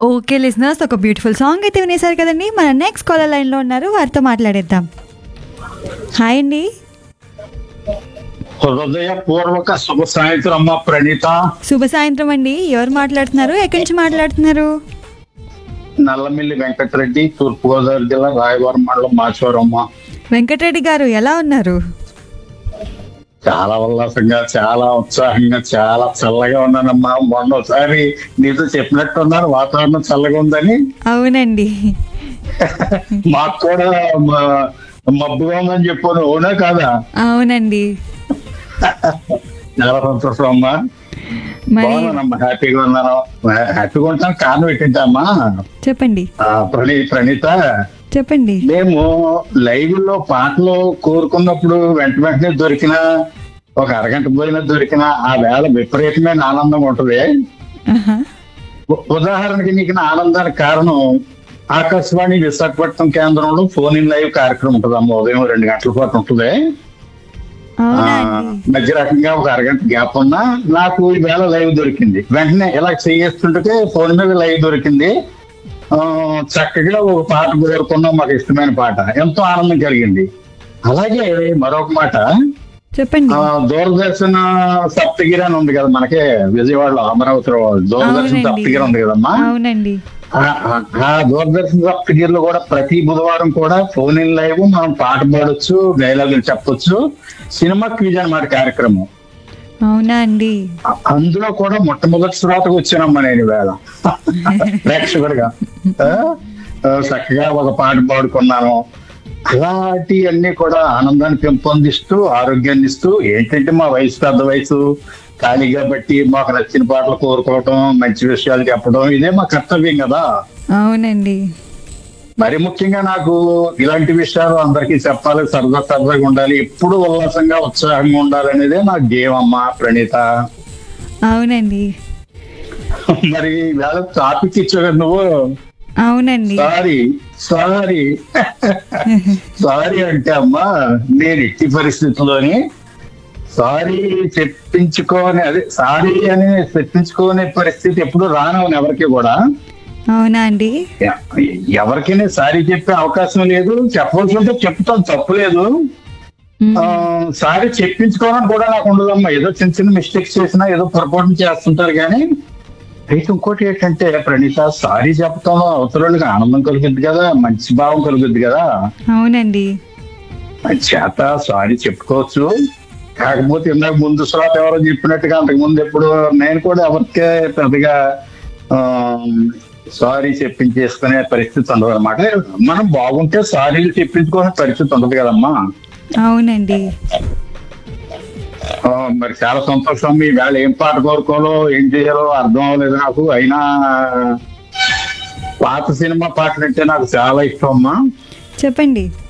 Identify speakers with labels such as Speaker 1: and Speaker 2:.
Speaker 1: Okay listeners ఒక beautiful song అయితే వినేశారు కదండి మన నెక్స్ట్ కాలర్ లైన్లో ఉన్నారు వారితో మాట్లాడేద్దాం హాయ్ అండి
Speaker 2: హృదయపూర్వక శుభ సాయంత్రం అమ్మ ప్రణీత
Speaker 1: శుభ సాయంత్రం అండి ఎవరు మాట్లాడుతున్నారు ఎక్కడి నుంచి మాట్లాడుతున్నారు
Speaker 2: నల్లమిల్లి వెంకటరెడ్డి తూర్పుగోదావరి జిల్లా రాయవరం మండలం మాచవరం అమ్మ
Speaker 1: వెంకటరెడ్డి గారు ఎలా ఉన్నారు
Speaker 2: చాలా ఉల్లాసంగా చాలా ఉత్సాహంగా చాలా చల్లగా ఉన్నానమ్మా మొన్న ఒకసారి నీతో చెప్పినట్టున్నాను వాతావరణం చల్లగా ఉందని
Speaker 1: అవునండి
Speaker 2: మాకు కూడా మ- మబ్బుగా ఉందని చెప్పాను అవునా కాదా
Speaker 1: అవునండి
Speaker 2: చాలా సంతోషం అమ్మా
Speaker 1: మరి
Speaker 2: బాగున్నానమ్మా హ్యాపీగా ఉన్నాను హ్యాపీగా ఉంటాను కారణం ఏంటంటే అమ్మా
Speaker 1: చెప్పండి
Speaker 2: ఆ, ప్రణీ ప్రణీత
Speaker 1: చెప్పండి
Speaker 2: మేము లైవ్ లో పాటలు కోరుకున్నప్పుడు వెంట వెంటనే దొరికిన ఒక అరగంట పోయినా దొరికిన ఆ వేళ విపరీతమైన ఆనందం ఉంటది
Speaker 1: ఆహా.
Speaker 2: ఉ- ఉదాహరణకి నీకు నా ఆనందానికి కారణం ఆకాశవాణి విశాఖపట్నం కేంద్రంలో ఫోన్ ఇన్ లైవ్ కార్యక్రమం ఉంటుంది అమ్మ ఉదయం రెండు గంటల పాటు ఉంటుంది ఆ,
Speaker 1: అవునా అండి
Speaker 2: మధ్య రకంగా ఒక అరగంట గ్యాప్ ఉన్నా నాకు ఈ వేళ లైవ్ దొరికింది వెంటనే ఇలా చేస్తుంటే ఫోన్ మీద లైవ్ దొరికింది ఆ, చక్కగా ఒక పాట కోరుకున్నాం మాకు ఇష్టమైన పాట ఎంతో ఆనందం కలిగింది అలాగే మరొక మాట
Speaker 1: చెప్పండి
Speaker 2: ఆ, దూరదర్శన్ సప్తగిరి అని ఉంది కదా మనకే విజయవాడలో అమరావతిలో దూరదర్శన్
Speaker 1: అవునండి.
Speaker 2: సప్తగిరి ఉంది కదమ్మా
Speaker 1: అవునండి
Speaker 2: ఆ- ఆ- ఆ దూరదర్శన్ సప్తగిరిలో కూడా ప్రతి బుధవారం కూడా ఫోన్ ఇన్ లైవ్ మనం పాట పాడొచ్చు డైలాగులు చెప్పొచ్చు సినిమా క్విజ్ అన్నమాట కార్యక్రమం
Speaker 1: అవునా అండి
Speaker 2: అ- అందులో కూడా మొట్టమొదటి శ్రోతకు వచ్చానమ్మా నేను వేళ ప్రేక్షకుడిగా ఆ, ఆ, చక్కగా ఒక పాట పాడుకున్నాను అలాంటివన్నీ కూడా ఆనందాన్ని పెంపొందిస్తూ ఆరోగ్యాన్ని ఇస్తూ ఏంటంటే మా వయసు పెద్ద వయసు ఖాళీగా బట్టి మాకు నచ్చిన పాటలు కోరుకోవటం మంచి విషయాలు చెప్పడం ఇదే మా కర్తవ్యం కదా
Speaker 1: అవునండి
Speaker 2: మరి ముఖ్యంగా నాకు ఇలాంటి విషయాలు అందరికీ చెప్పాలి సరదా సరదాగా ఉండాలి ఎప్పుడు ఉల్లాసంగా ఉత్సాహంగా ఉండాలి అనేదే నా ధ్యేయం అమ్మా ప్రణీత
Speaker 1: అవునండి
Speaker 2: మరి వేళ టాపిక్ ఇచ్చావు కదా నువ్వు
Speaker 1: అవునండి
Speaker 2: సారీ సారీ సారీ అంటే అమ్మా నేను ఎట్టి పరిస్థితుల్లోని సారీ చెప్పించుకోని అదే సారీ అని చెప్పించుకోని పరిస్థితి ఎప్పుడు రానవని ఎవరికి కూడా
Speaker 1: అవునా అండి
Speaker 2: ఎ- ఎవరికైనా సారీ చెప్పే అవకాశం లేదు చెప్పవలసి ఉంటే చెప్తాం తప్పులేదు
Speaker 1: మ్మ్.
Speaker 2: ఆ, సారీ చెప్పించుకోవాలని కూడా నాకు ఉండదమ్మా ఏదో చిన్న చిన్న మిస్టేక్స్ చేసినా ఏదో పొరపాటు చేస్తుంటారు కానీ అయితే ఇంకోటి ఏంటంటే ప్రణీత సారీ చెప్పడంలో అవతలకి ఆనందం కలుగుద్ది కదా మంచి భావం కలుగుద్ది కదా
Speaker 1: అవునండి
Speaker 2: అది చేత సారీ చెప్పుకోవచ్చు కాకపోతే ఇందాక ముందు శ్రోత ఎవరో చెప్పినట్టుగా అంతకు ముందు ఎప్పుడు నేను కూడా ఎవరికే పెద్దగా సారీ చెప్పించేసుకునే పరిస్థితి ఉండదు అనమాట మనం బాగుంటే సారీలు చెప్పించుకునే పరిస్థితి ఉండదు కదమ్మా
Speaker 1: అవునండి
Speaker 2: ఆ, మరి చాలా సంతోషం మీ వేళ ఏం పాట కోరుకోవాలో ఏం చేయాలో అర్థం అవ్వలేదు నాకు అయినా పాత సినిమా పాటలు అంటే నాకు చాలా ఇష్టం అమ్మా
Speaker 1: చెప్పండి